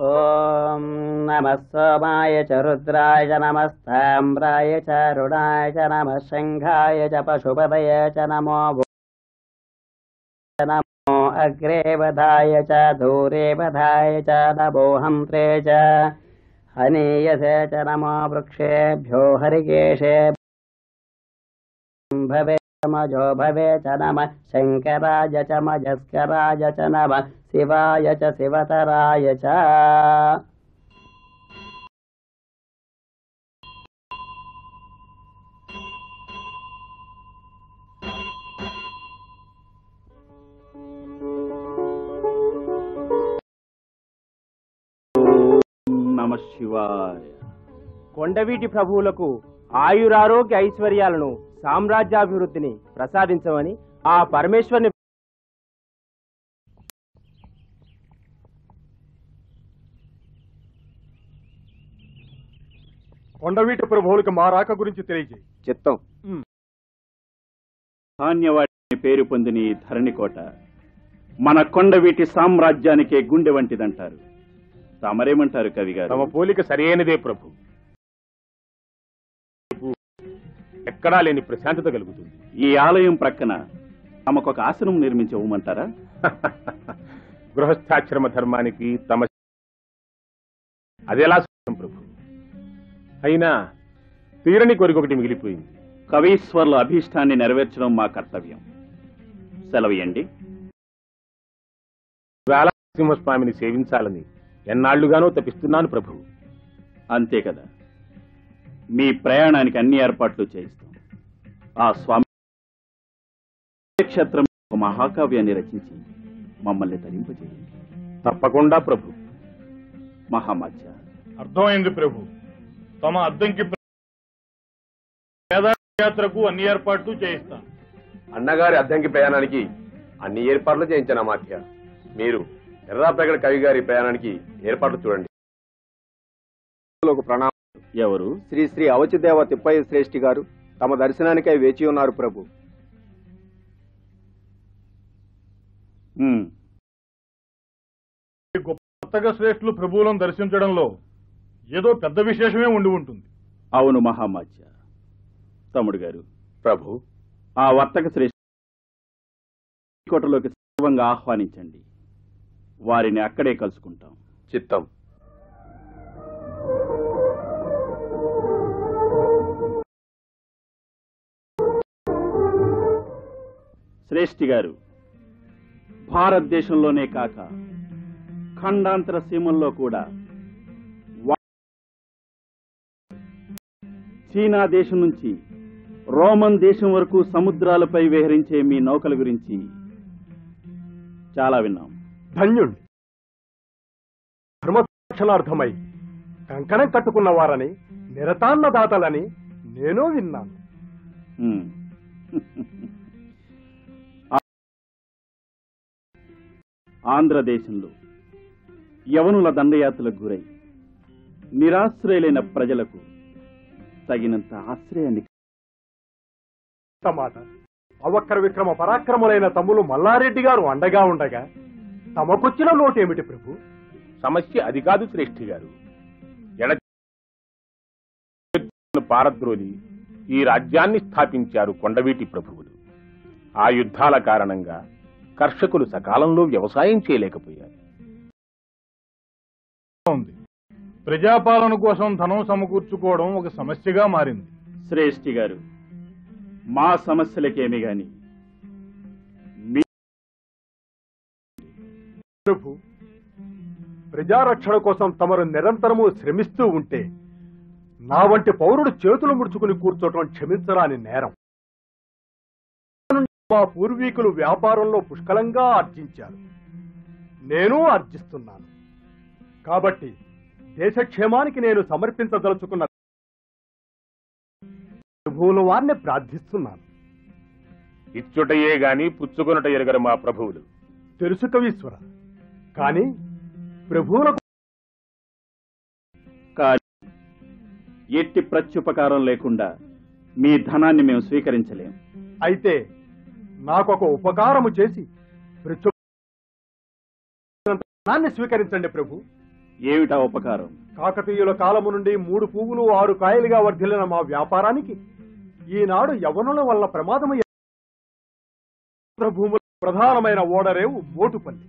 ॐ नमः सोमाय च रुद्राय च नमस्ताम्राय च रुणाय च नमः शङ्घाय च पशुपतये च नमो भू- च नमो अग्रे वधाय च दूरे वधाय च नमो हन्त्रे च हनीयसे च नमो वृक्षेभ्यो हरिकेशे भवे मजो भवे च नमः शङ्कराय च मजस्कराय च नमः शिवाय च शिवतराय च నమ శివాయ కొండవీటి ప్రభువులకు ఆయురారోగ్య ఐశ్వర్యాలను సామ్రాజ్యాభివృద్ధిని ప్రసాదించమని ఆ పరమేశ్వరుని కొండవీటి ప్రభువులకు మా రాక గురించి తెలియజేయి చిత్తం ధాన్యవాడి పేరు పొందిన ఈ ధరణికోట మన కొండవీటి సామ్రాజ్యానికే గుండె వంటిదంటారు తమరేమంటారు కవి గారు తమ పోలిక సరైనదే ప్రభు ఎక్కడా లేని ప్రశాంతత కలుగుతుంది ఈ ఆలయం ప్రక్కన తమకొక ఆసనం నిర్మించి ఇవ్వమంటారా గృహస్థాశ్రమ ధర్మానికి తమ అదెలా సాధ్యం ప్రభు అయినా తీరని కోరికొకటి మిగిలిపోయింది కవీశ్వర్ల అభీష్టాన్ని నెరవేర్చడం మా కర్తవ్యం సెలవియండి వేళ నరసింహస్వామిని సేవించాలని ఎన్నాళ్లుగానో తపిస్తున్నాను ప్రభు అంతే కదా మీ ప్రయాణానికి అన్ని ఏర్పాట్లు చేయిస్తాం ఆ స్వామి క్షేత్రం ఒక మహాకావ్యాన్ని రచించి మమ్మల్ని తరింపజేయండి తప్పకుండా ప్రభు మహామాధ్య అర్థమైంది ప్రభు తమ అద్దంకి యాత్రకు అన్ని ఏర్పాట్లు చేయిస్తాను అన్నగారి అద్దంకి ప్రయాణానికి అన్ని ఏర్పాట్లు చేయించాను మాధ్య మీరు ఎర్రాప్రగడ కవి గారి ప్రయాణానికి ఏర్పాట్లు చూడండి ప్రణామం ఎవరు శ్రీ శ్రీ అవచిదేవ తిప్పయ్య శ్రేష్ఠి గారు తమ దర్శనానికై వేచి ఉన్నారు ప్రభు ఉమ్, కొత్తగా శ్రేష్ఠులు ప్రభువులను దర్శించడంలో ఏదో పెద్ద విశేషమే ఉండి ఉంటుంది అవును మహామాధ్య తమ్ముడు గారు ప్రభు ఆ వర్తక శ్రేష్ఠ కోటలోకి సర్వంగా ఆహ్వానించండి వారిని అక్కడే కలుసుకుంటాం చిత్తం శ్రేష్ఠి గారు భారతదేశంలోనే కాక ఖండాంతర సీమల్లో కూడా వా- చీనా దేశం నుంచి రోమన్ దేశం వరకు సముద్రాలపై విహరించే మీ నౌకల గురించి చాలా విన్నాం ధన్యుణ్ణి ధర్మరక్షణార్థమై కంకణం కట్టుకున్న వారని నిరతాన్న దాతలని నేను విన్నాను ఉమ్. ఆంధ్రదేశంలో యవనుల దండయాత్రలకు గురై నిరాశ్రయులైన ప్రజలకు తగినంత ఆశ్రయాన్ని మాట అవక్కర విక్రమ పరాక్రములైన తమ్ములు మల్లారెడ్డి గారు అండగా ఉండగా తమకొచ్చిన లోటేమిటి ప్రభు సమస్య అది కాదు శ్రేష్ఠి గారు ఎడ పారద్రోలి ఈ రాజ్యాన్ని స్థాపించారు కొండవీటి ప్రభువులు ఆ యుద్ధాల కారణంగా కర్షకులు సకాలంలో వ్యవసాయం చేయలేకపోయారు ఉంది ప్రజాపాలన కోసం ధనం సమకూర్చుకోవడం ఒక సమస్యగా మారింది శ్రేష్ఠి గారు మా సమస్యలకేమి గాని మీ ప్రభు ప్రజారక్షణ కోసం తమరు నిరంతరము శ్రమిస్తూ ఉంటే నా వంటి పౌరుడు చేతులు ముడుచుకుని కూర్చోవటం క్షమించరాని నేరం మా పూర్వీకులు వ్యాపారంలో పుష్కలంగా ఆర్జించారు నేను ఆర్జిస్తున్నాను కాబట్టి దేశక్షేమానికి నేను సమర్పించదలుచుకున్న ప్రభువుల వారిని ప్రార్థిస్తున్నాను ఇచ్చుటయే గాని పుచ్చుకొనుట ఎరగరు మా ప్రభువులు తెలుసు కవీశ్వర కానీ ప్రభువులకు కానీ ఎట్టి ప్రత్యుపకారం లేకుండా మీ ధనాన్ని మేము స్వీకరించలేం అయితే నాకొక ఉపకారము చేసి ప్రత్యుపకారాన్ని స్వీకరించండి ప్రభు ఏమిటా ఉపకారం కాకతీయుల కాలము నుండి మూడు పువ్వులు ఆరు కాయలుగా వర్ధిల్లిన మా వ్యాపారానికి ఈనాడు యవనుల వల్ల ప్రమాదమయ్యే భూముల ప్రధానమైన ఓడరేవు మోటుపల్లి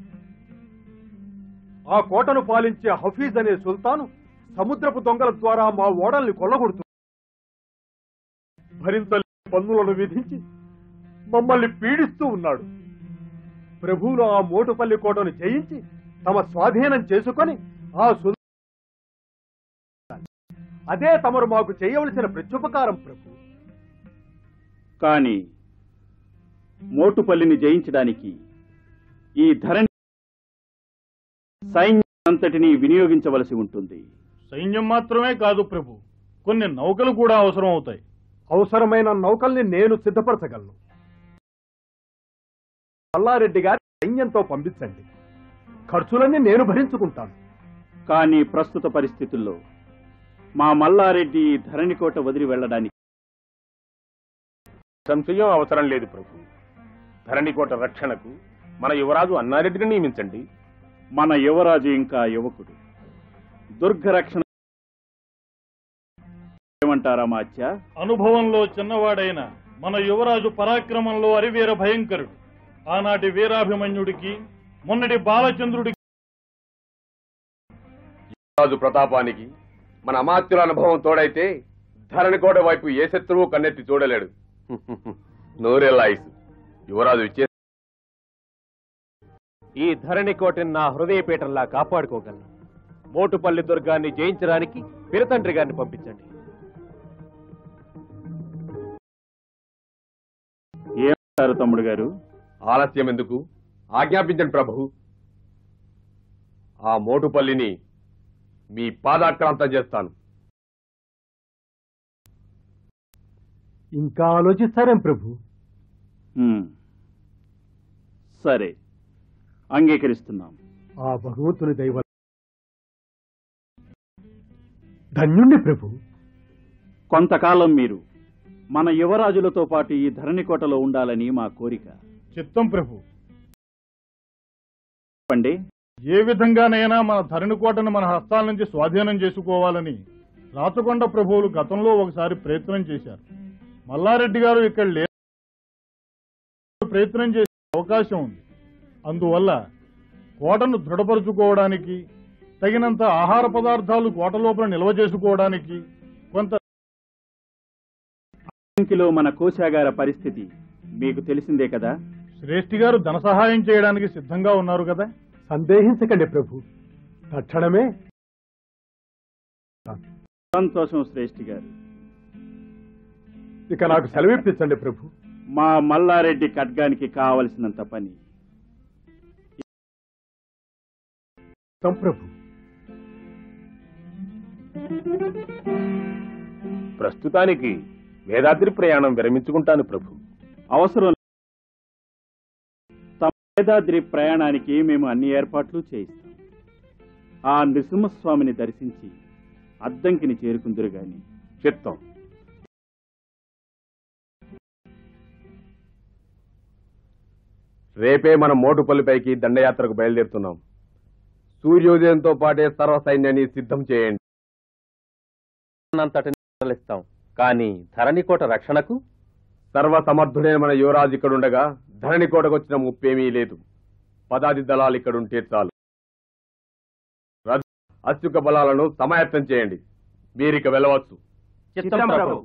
ఆ కోటను పాలించే హఫీజ్ అనే సుల్తాను సముద్రపు దొంగల ద్వారా మా ఓడల్ని కొల్లగొడుతూ భరించలేని పన్నులను విధించి మమ్మల్ని పీడిస్తూ ఉన్నాడు ప్రభువులు ఆ మోటుపల్లి కోటను జయించి తమ స్వాధీనం చేసుకొని ఆ సుల్ అదే తమరు మాకు చేయవలసిన ప్రత్యుపకారం ప్రభు కాని మోటుపల్లిని జయించడానికి ఈ ధరణి సైన్యంతటిని వినియోగించవలసి ఉంటుంది సైన్యం మాత్రమే కాదు ప్రభు కొన్ని నౌకలు కూడా అవసరం అవుతాయి అవసరమైన నౌకల్ని నేను సిద్ధపరచగలను మల్లారెడ్డి గారి సైన్యంతో పంపించండి ఖర్చులన్నీ నేను భరించుకుంటాను కానీ ప్రస్తుత పరిస్థితుల్లో మా మల్లారెడ్డి ఈ ధరణికోట వదిలి వెళ్ళడానికి సంశయం అవసరం లేదు ప్రభు ధరణికోట రక్షణకు మన యువరాజు అన్నారెడ్డిని నియమించండి మన యువరాజు ఇంకా యువకుడు దుర్గరక్షణ ఏమంటారా మాత్య అనుభవంలో చిన్నవాడైన మన యువరాజు పరాక్రమంలో అరివీర భయంకరుడు ఆనాటి వీరాభిమన్యుడికి మొన్నటి బాలచంద్రుడికి రాజు ప్రతాపానికి మన అమాత్యుల అనుభవం తోడైతే ధరణికోట వైపు ఏ శత్రువు కన్నెత్తి చూడలేడు నోరెల్లాయిస్ యువరాజు ఇచ్చే ఈ ధరణి కోటని నా హృదయపీఠంలా కాపాడుకోగలను మోటుపల్లి దుర్గాన్ని జయించడానికి పిరతండ్రి గారిని పంపించండి ఏమంటారు తమ్ముడు గారు ఆలస్యం ఎందుకు ఆజ్ఞాపించండి ప్రభు ఆ మోటుపల్లిని మీ పాదాక్రాంతం చేస్తాను ఇంకా ఆలోచిస్తారేం ప్రభు హ్మ్. సరే అంగీకరిస్తున్నాం ఆ భగవంతుని దైవ ధన్యుణ్ణి ప్రభు కొంతకాలం మీరు మన యువరాజులతో పాటు ఈ ధరణికోటలో ఉండాలని మా కోరిక చిత్తం ప్రభు చెప్పండి ఏ విధంగానైనా మన ధరణికోటను మన హస్తాల నుంచి స్వాధీనం చేసుకోవాలని రాచకొండ ప్రభువులు గతంలో ఒకసారి ప్రయత్నం చేశారు మల్లారెడ్డి గారు ఇక్కడ లే ప్రయత్నం చేసే అవకాశం ఉంది అందువల్ల కోటను దృఢపరుచుకోవడానికి తగినంత ఆహార పదార్థాలు కోట లోపల నిల్వ చేసుకోవడానికి కొంత ఇంకిలో మన కోశాగార పరిస్థితి మీకు తెలిసిందే కదా శ్రేష్ఠి గారు ధన సహాయం చేయడానికి సిద్ధంగా ఉన్నారు కదా సందేహించకండి ప్రభు తక్షణమే సంతోషం శ్రేష్ఠి గారు ఇక నాకు సెలవిప్పించండి ప్రభు మా మల్లారెడ్డి ఖడ్గానికి కావలసినంత పని తం ప్రభు ప్రస్తుతానికి వేదాద్రి ప్రయాణం విరమించుకుంటాను ప్రభు అవసరం తమ వేదాద్రి ప్రయాణానికి మేము అన్ని ఏర్పాట్లు చేయిస్తాం ఆ నృసింహస్వామిని దర్శించి అద్దంకిని చేరుకుందురు గాని చిత్తం రేపే మనం మోటుపల్లిపైకి దండయాత్రకు బయలుదేరుతున్నాం సూర్యోదయంతో పాటే సర్వ సైన్యాన్ని సిద్ధం చేయండి అంతటిని తరలిస్తాం కానీ ధరణి కోట రక్షణకు సర్వ సమర్థుడైన మన యువరాజు ఇక్కడుండగా ధరణికోటకు వచ్చిన ముప్పేమీ లేదు పదాది దళాలు ఇక్కడుంటే చాలు రథ అత్యుక బలాలను సమాయత్తం చేయండి మీరిక వెళ్ళవచ్చు చిత్తం ప్రభు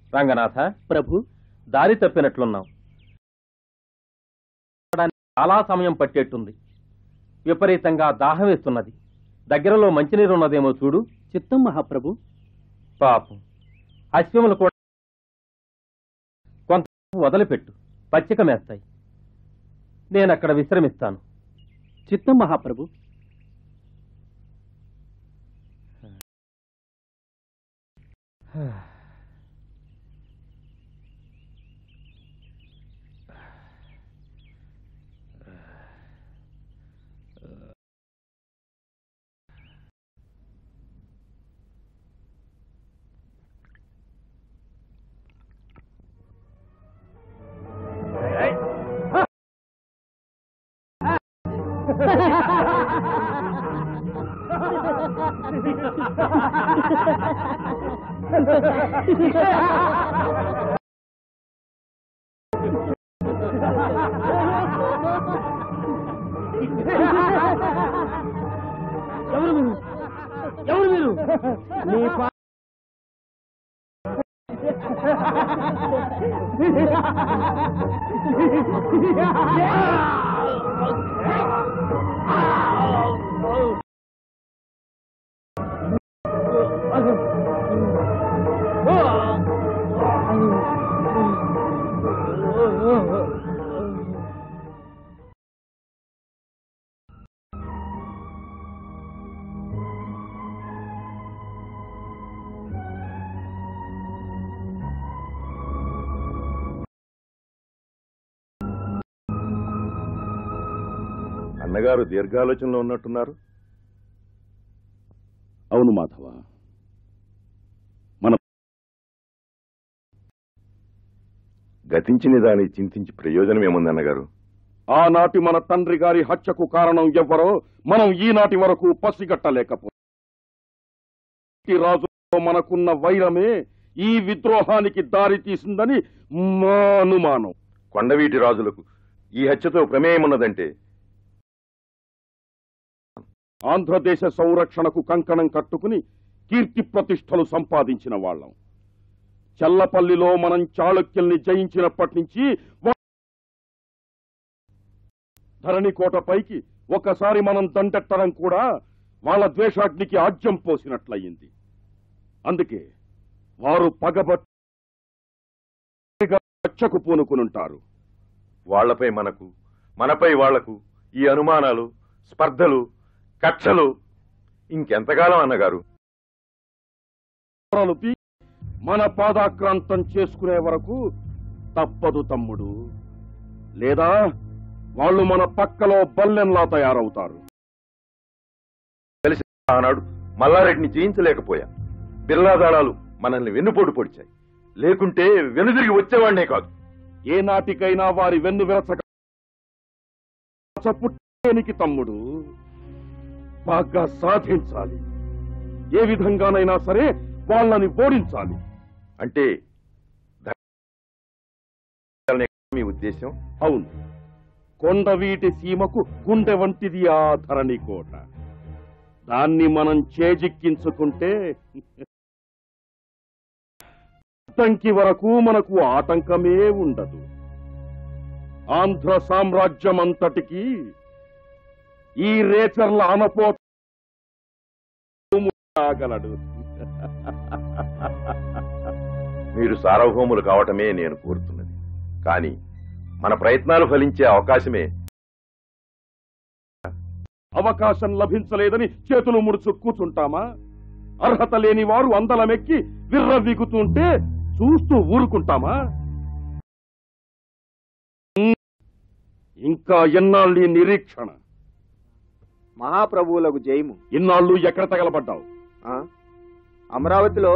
రంగనాథ ప్రభు దారి తప్పినట్లున్నాం చాలా సమయం పట్టేట్టుంది విపరీతంగా దాహం వేస్తున్నది దగ్గరలో మంచినీరు ఉన్నదేమో చూడు చిత్తం మహాప్రభు పాపం అశ్వములు కూడా కొంత వదిలిపెట్టు పచ్చిక మేస్తాయి నేనక్కడ విశ్రమిస్తాను చిత్తం మహాప్రభు ఎవరు మీరు ఎవరు మీరు నీ పా- అన్నగారు దీర్ఘాలోచనలో ఉన్నట్టున్నారు అవును మాధవ మన గతించిన దాన్ని చింతించి ప్రయోజనం ఏముంది అన్నగారు ఆనాటి మన తండ్రి గారి హత్యకు కారణం ఎవ్వరో మనం ఈనాటి వరకు పసిగట్టలేకపో ఈ రాజులో మనకున్న వైరమే ఈ విద్రోహానికి దారి తీసిందని మా అనుమానం కొండవీటి రాజులకు ఈ హత్యతో ప్రమేయం ఉన్నదంటే ఆంధ్రదేశ సంరక్షణకు కంకణం కట్టుకుని కీర్తి ప్రతిష్టలు సంపాదించిన వాళ్ళం చెల్లపల్లిలో మనం చాళుక్యుల్ని జయించినప్పటి నుంచి వా- ధరణికోటపైకి ఒకసారి మనం దండెత్తడం కూడా వాళ్ళ ద్వేషాగ్నికి ఆజ్యం పోసినట్లయింది అందుకే వారు పగబట్టి హత్యకు పూనుకునుంటారు వాళ్లపై మనకు మనపై వాళ్లకు ఈ అనుమానాలు స్పర్ధలు కక్షలు ఇంకెంతకాలం అన్నగారు ప్రాణాలు పీ మన పాదాక్రాంతం చేసుకునే వరకు తప్పదు తమ్ముడు లేదా వాళ్ళు మన పక్కలో బల్లెంలా తయారవుతారు తెలిసి ఆనాడు మల్లారెడ్డిని జయించలేకపోయా బిర్లా దళాలు మనల్ని వెన్నుపోటు పొడిచాయి లేకుంటే వెనుదిరిగి వచ్చేవాడినే కాదు ఏ నాటికైనా వారి వెన్ను విరచక పుట్టేనికి తమ్ముడు బాగా సాధించాలి ఏ విధంగానైనా సరే వాళ్ళని ఓడించాలి అంటే ధ- మీ ఉద్దేశం అవును కొండవీటి సీమకు గుండె వంటిది ఆ ధరణి కోట దాన్ని మనం చేజిక్కించుకుంటే అద్దంకి వరకు మనకు ఆటంకమే ఉండదు ఆంధ్ర సామ్రాజ్యం అంతటికి ఈ రేచర్ల అనపో ఆగలడు మీరు సార్వభౌములు కావటమే నేను కోరుతున్నది కానీ మన ప్రయత్నాలు ఫలించే అవకాశమే అవకాశం లభించలేదని చేతులు ముడుచు కూర్చుంటామా అర్హత లేని వారు అందలమెక్కి విర్రవీగుతుంటే చూస్తూ ఊరుకుంటామా ఇంకా ఎన్నాళ్ళు ఈ నిరీక్షణ మహాప్రభువులకు జయము ఇన్నాళ్ళు ఎక్కడ తగలబడ్డావు ఆ? అమరావతిలో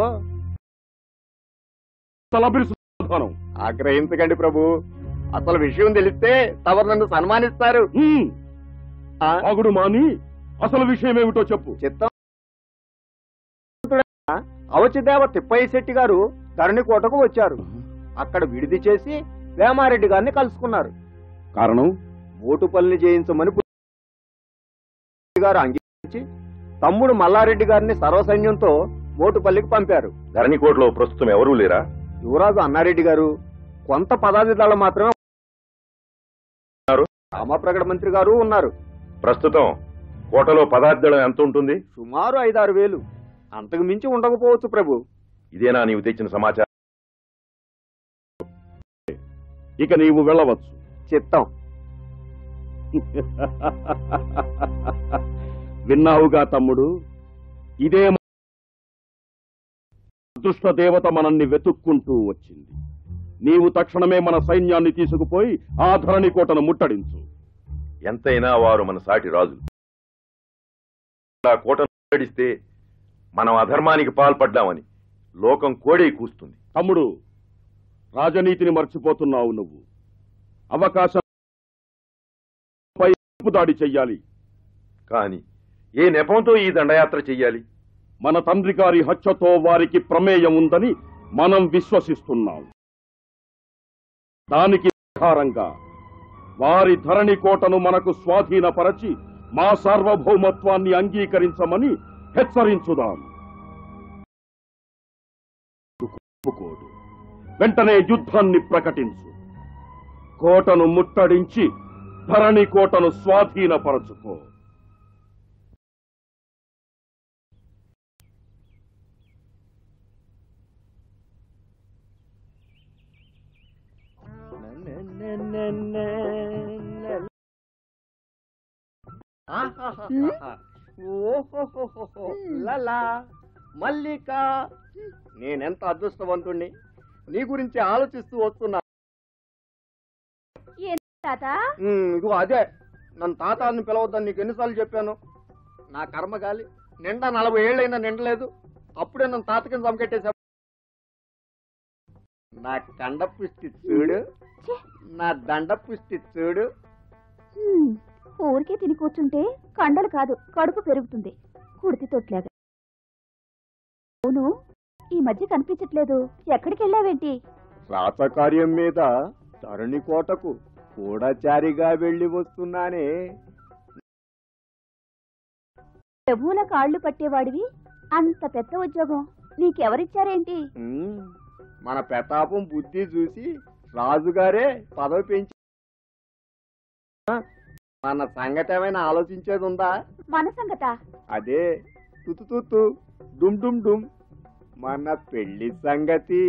తలపిరి సమాధానం ఆగ్రహించకండి ప్రభు అసలు విషయం తెలిస్తే తమరు నన్ను సన్మానిస్తారు హ్మ్, ఆ? ఆగుడు మాని అసలు విషయం ఏమిటో చెప్పు చిత్తం అవచిదేవ తిప్పయ్య శెట్టి గారు ధరణి కోటకు వచ్చారు అక్కడ విడిది చేసి వేమారెడ్డి గారిని కలుసుకున్నారు కారణం ఓటుపల్లిని జయించమని పు- గారు అంగీకరించి తమ్ముడు మల్లారెడ్డి గారిని సర్వసైన్యంతో మోటుపల్లికి పంపారు ధరణికోటలో ప్రస్తుతం ఎవరూ లేరా యువరాజు అన్నారెడ్డి గారు కొంత పదాది దళం మాత్రమే ఉన్నారు? రామప్రగడ మంత్రి గారు ఉన్నారు ప్రస్తుతం కోటలో పదార్థం ఎంత ఉంటుంది సుమారు ఐదారు వేలు అంతకు మించి ఉండకపోవచ్చు ప్రభు ఇదేనా నీవు తెచ్చిన సమాచారం ఇక నీవు వెళ్ళవచ్చు చిత్తం విన్నావుగా తమ్ముడు ఇదే మన అదృష్ట దేవత మనల్ని వెతుక్కుంటూ వచ్చింది నీవు తక్షణమే మన సైన్యాన్ని తీసుకుపోయి ఆ ధరణి కోటను ముట్టడించు ఎంతైనా వారు మన సాటి రాజులు ఆ కోటను ముట్టడిస్తే మనం అధర్మానికి పాల్పడ్డామని లోకం కోడై కూస్తుంది తమ్ముడు రాజనీతిని మర్చిపోతున్నావు నువ్వు అవకాశం పై దాడి చెయ్యాలి కాని ఏ నెపంతో ఈ దండయాత్ర చెయ్యాలి మన తండ్రి గారి హత్యతో వారికి ప్రమేయం ఉందని మనం విశ్వసిస్తున్నాం దానికి ఆధారంగా వారి ధరణి కోటను మనకు స్వాధీనపరచి మా సార్వభౌమత్వాన్ని అంగీకరించమని హెచ్చరించుదాం ఒప్పుకోడు. వెంటనే యుద్ధాన్ని ప్రకటించు కోటను ముట్టడించి ధరణి కోటను స్వాధీనపరచుకో ఓహోహోహో, లలా, మల్లిక నేనెంత అదృష్టవంతుణ్ణి నీ గురించి ఆలోచిస్తూ వస్తున్నా తాత ఉమ్, ఇదిగో అదే నన్ను తాత అని పిలవద్దని నీకు ఎన్నిసార్లు చెప్పాను నా కర్మగాలి నిండా నలభై ఏళ్ళైనా నిండలేదు అప్పుడే నన్ను తాత కింద చమకెట్టేశా నా కండ పుష్టి చూడు ఛే, నా దండ పుష్టి చూడు హ్మ్, ఊరికే తిని కూర్చుంటే కండలు కాదు కడుపు పెరుగుతుంది కుడితి తొట్లేగా అవును ఈ మధ్య కనిపించట్లేదు ఎక్కడికి వెళ్ళావేంటి రాతకార్యం మీద తరుణి కోటకు గూఢచారిగా వెళ్లి వస్తున్నానే ప్రభువుల కాళ్ళు పట్టేవాడివి అంత పెద్ద ఉద్యోగం నీకెవరిచ్చారేంటి ఉమ్, మన ప్రతాపం బుద్ధి చూసి రాజుగారే పదవి పెంచి మన సంగతి ఏమైనా ఆలోచించేది ఉందా మన సంగత అదే తుతు తుతు డుమ్ డుమ్ డుమ్ మన పెళ్లి సంగతి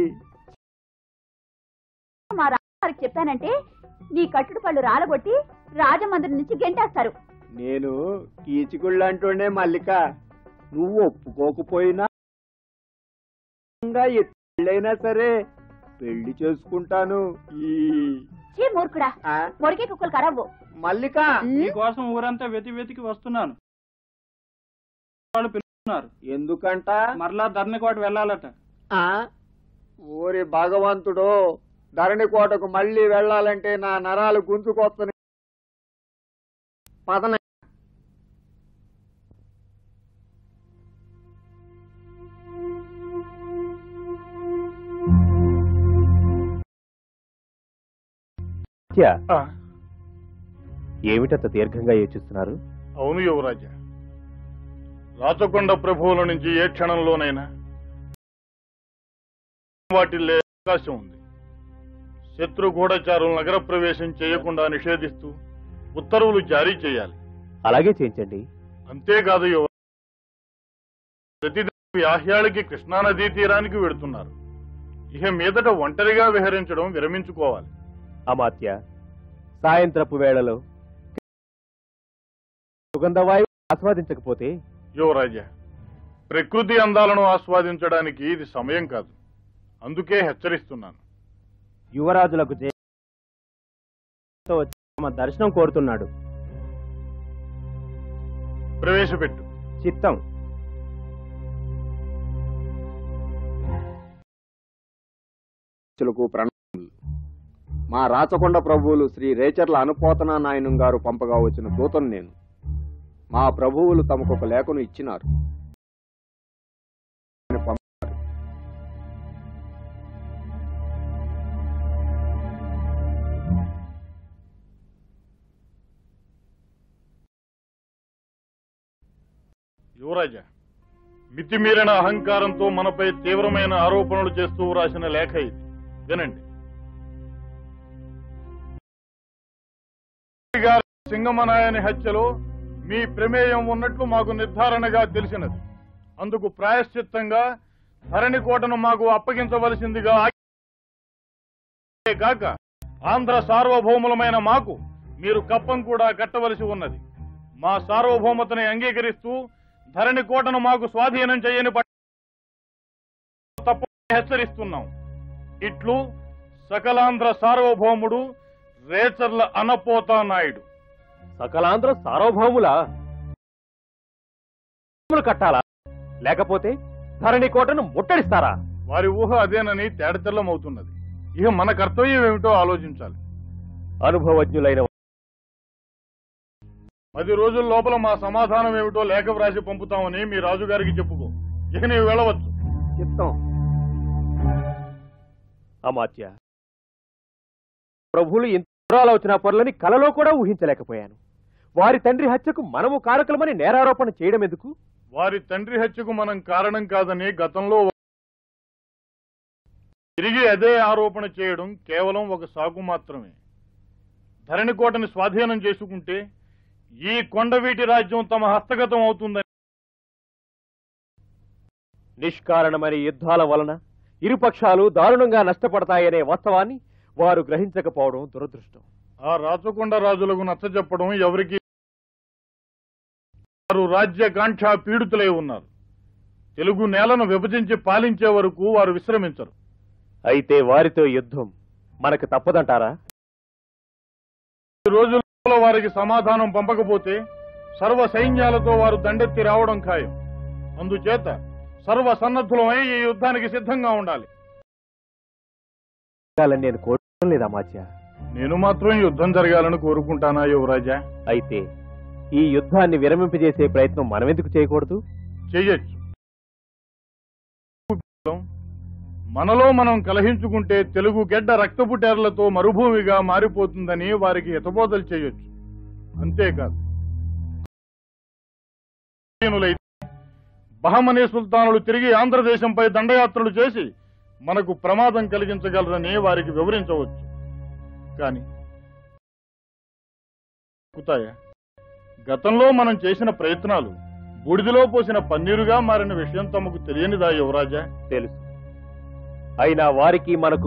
మా రాజుగారికి చెప్పానంటే నీ కట్టుడు పళ్ళు రాలగొట్టి రాజమందిరం నుంచి గెంటేస్తారు నేను కీచుకుళ్ళంటూనే మల్లిక నువ్వు ఒప్పుకోకపోయినా ఇంకా ఎట్లయినా సరే పెళ్లి చేసుకుంటాను ఈ చీ మూర్ఖుడా ఆ, మొరికే కుక్కలు కరవ్వు మల్లిక నీకోసం ఊరంతా వెతి వెతికి వస్తున్నాను వాళ్ళు పిలుస్తున్నారు ఎందుకంట మరలా ధర్నకోట వెళ్ళాలట ఆ? ఓరి భగవంతుడు ధరణి కోటకు మళ్ళీ వెళ్ళాలంటే నా నరాలు గుంజుకొస్తున్నాయి పదన ఆ, ఏమిటంత దీర్ఘంగా యోచిస్తున్నారు అవును యువరాజా రాచకొండ ప్రభువుల నుంచి ఏ క్షణంలోనైనా వాటిల్లే అవకాశం ఉంది శత్రు గూఢచారులు నగర ప్రవేశం చేయకుండా నిషేధిస్తూ ఉత్తర్వులు జారీ చేయాలి అలాగే చేయించండి అంతేకాదు యువ ప్రతి వ్యాహ్యాళికి కృష్ణానదీ తీరానికి వెడుతున్నారు ఇక మీదట ఒంటరిగా విహరించడం విరమించుకోవాలి అమాత్య సాయంత్రపు వేళలో సుగంధవాయు ఆస్వాదించకపోతే యువరాజా ప్రకృతి అందాలను ఆస్వాదించడానికి ఇది సమయం కాదు అందుకే హెచ్చరిస్తున్నాను యువరాజులకు జయ తో వచ్చి తమ దర్శనం కోరుతున్నాడు ప్రవేశపెట్టు చిత్తం లకు ప్రణామములు మా రాచకొండ ప్రభువులు శ్రీ రేచర్ల అనుపోతన నాయనం గారు పంపగా వచ్చిన దూతను నేను మా ప్రభువులు తమకు ఒక లేఖను ఇచ్చినారు పంపారు. యువరాజా మితిమీరిన అహంకారంతో మనపై తీవ్రమైన ఆరోపణలు చేస్తూ రాసిన లేఖ ఇది వినండి గారి సింగమనాయని హత్యలో మీ ప్రమేయం ఉన్నట్లు మాకు నిర్ధారణగా తెలిసినది అందుకు ప్రాయశ్చిత్తంగా ధరణి కోటను మాకు అప్పగించవలసిందిగా కాక ఆంధ్ర సార్వభౌములమైన మాకు మీరు కప్పం కూడా కట్టవలసి ఉన్నది మా సార్వభౌమతని అంగీకరిస్తూ ధరణి కోటను మాకు స్వాధీనం చేయని పట్ల తప్ప హెచ్చరిస్తున్నాం ఇట్లు సకలాంధ్ర సార్వభౌముడు రేచర్ల అనపోతా నాయుడు సకలాంధ్ర సార్వభౌముల కట్టాలా లేకపోతే ధరణి కోటను ముట్టడిస్తారా వారి ఊహ అదేనని తేడతెల్లమవుతున్నది ఇక మన కర్తవ్యం ఏమిటో ఆలోచించాలి అనుభవజ్ఞులైన పది రోజుల లోపల మా సమాధానం ఏమిటో లేఖ వ్రాసి పంపుతామని మీ రాజుగారికి చెప్పుకో ఇక నీవు వెళ్ళవచ్చు చిత్తం అమాత్య ప్రభువులు ఇంత దురాలోచన పరులని కలలో కూడా ఊహించలేకపోయాను వారి తండ్రి హత్యకు మనము కారకులమని నేరారోపణ చేయడం ఎందుకు వారి తండ్రి హత్యకు మనం కారణం కాదని గతంలో తిరిగి అదే ఆరోపణ చేయడం కేవలం ఒక సాగు మాత్రమే ధరణికోటని స్వాధీనం చేసుకుంటే ఈ కొండవీటి రాజ్యం తమ హస్తగతం అవుతుందని నిష్కారణమైన యుద్ధాల వలన ఇరుపక్షాలు దారుణంగా నష్టపడతాయనే వాస్తవాన్ని వారు గ్రహించకపోవడం దురదృష్టం ఆ రాచకొండ రాజులకు నచ్చజెప్పడం ఎవరికి వారు రాజ్యకాంక్ష పీడితులై ఉన్నారు తెలుగు నేలను విభజించి పాలించే వరకు వారు విశ్రమించరు అయితే వారితో యుద్ధం మనకు తప్పదంటారా ఈ రోజుల్లో వారికి సమాధానం పంపకపోతే సర్వ సైన్యాలతో వారు దండెత్తి రావడం ఖాయం అందుచేత సర్వ సన్నద్ధులమై ఈ యుద్ధానికి సిద్ధంగా ఉండాలి జరగాలని నేను కోరడం లేదా మాత్య నేను మాత్రం యుద్ధం జరగాలని కోరుకుంటానా యువరాజా అయితే ఈ యుద్ధాన్ని విరమింపజేసే ప్రయత్నం మనమెందుకు చేయకూడదు చెయ్యొచ్చు మనలో మనం కలహించుకుంటే తెలుగు గెడ్డ రక్తపుటేర్లతో మరుభూమిగా మారిపోతుందని వారికి హితబోధలు చేయొచ్చు అంతేకాదు దీనులైతే బహమనీ సుల్తానులు తిరిగి ఆంధ్రదేశంపై దండయాత్రలు చేసి మనకు ప్రమాదం కలిగించగలరని వారికి వివరించవచ్చు కానీ కుతాయా గతంలో మనం చేసిన ప్రయత్నాలు బూడిదలో పోసిన పన్నీరుగా మారిన విషయం తమకు తెలియనిదా యువరాజా తెలుసు అయినా వారికి మనకు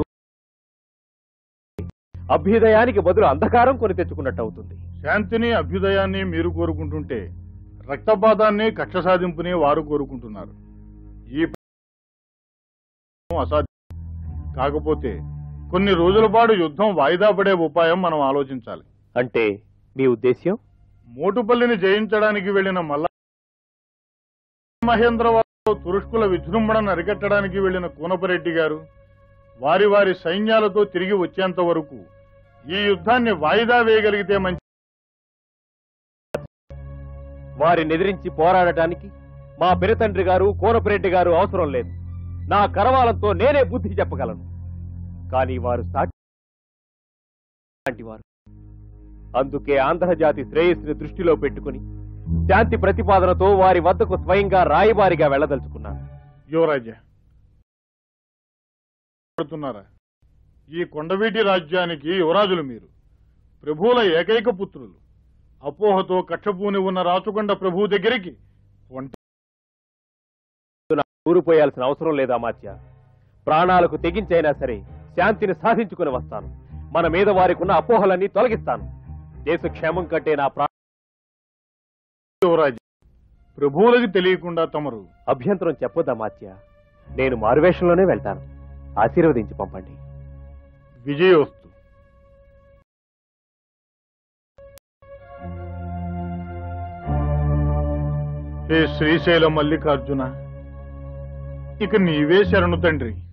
అభ్యుదయానికి బదులు అంధకారం కొని తెచ్చుకున్నట్టు అవుతుంది శాంతిని అభ్యుదయాన్ని మీరు కోరుకుంటుంటే రక్తపాతాన్ని కక్ష సాధింపుని వారు కోరుకుంటున్నారు ఈ అసాధ్యం కాకపోతే కొన్ని రోజుల పాటు యుద్ధం వాయిదా పడే ఉపాయం మనం ఆలోచించాలి అంటే మీ ఉద్దేశ్యం మోటుపల్లిని జయించడానికి వెళ్లిన మల్ల మహేంద్రవారు తురుష్కుల విజృంభణను అరికట్టడానికి వెళ్లిన కూనపరెడ్డి గారు వారి వారి సైన్యాలతో తిరిగి వచ్చేంత వరకు ఈ యుద్ధాన్ని వాయిదా వేయగలిగితే మంచి వారిని ఎదిరించి పోరాడటానికి మా పెరతండ్రి గారు కోనపరెడ్డి గారు అవసరం లేదు నా కరవాలంతో నేనే బుద్ధి చెప్పగలను కానీ వారు సాటి లాంటి వారు అందుకే ఆంధ్రజాతి శ్రేయస్సుని దృష్టిలో పెట్టుకుని శాంతి ప్రతిపాదనతో వారి వద్దకు స్వయంగా రాయబారిగా వెళ్లదలుచుకున్నాను యువరాజా పడుతున్నారా ఈ కొండవీటి రాజ్యానికి యువరాజులు మీరు ప్రభువుల ఏకైక పుత్రులు అపోహతో కక్షపూని ఉన్న రాచకొండ ప్రభు దగ్గరికి ఒంట ఊరిపోయాల్సిన అవసరం లేదా మాత్య ప్రాణాలకు తెగించైనా సరే శాంతిని సాధించుకుని వస్తాను మన మీద వారికి ఉన్న అపోహలన్నీ తొలగిస్తాను దేశ క్షేమం కంటే నా ప్రా యువరాజా ప్రభువులకి తెలియకుండా తమరు అభ్యంతరం చెప్పొద్దా మాత్య నేను మారువేషంలోనే వెళ్తాను ఆశీర్వదించి పంపండి విజయోస్తు హే శ్రీశైల మల్లికార్జున ఇక నీవే శరణు తండ్రి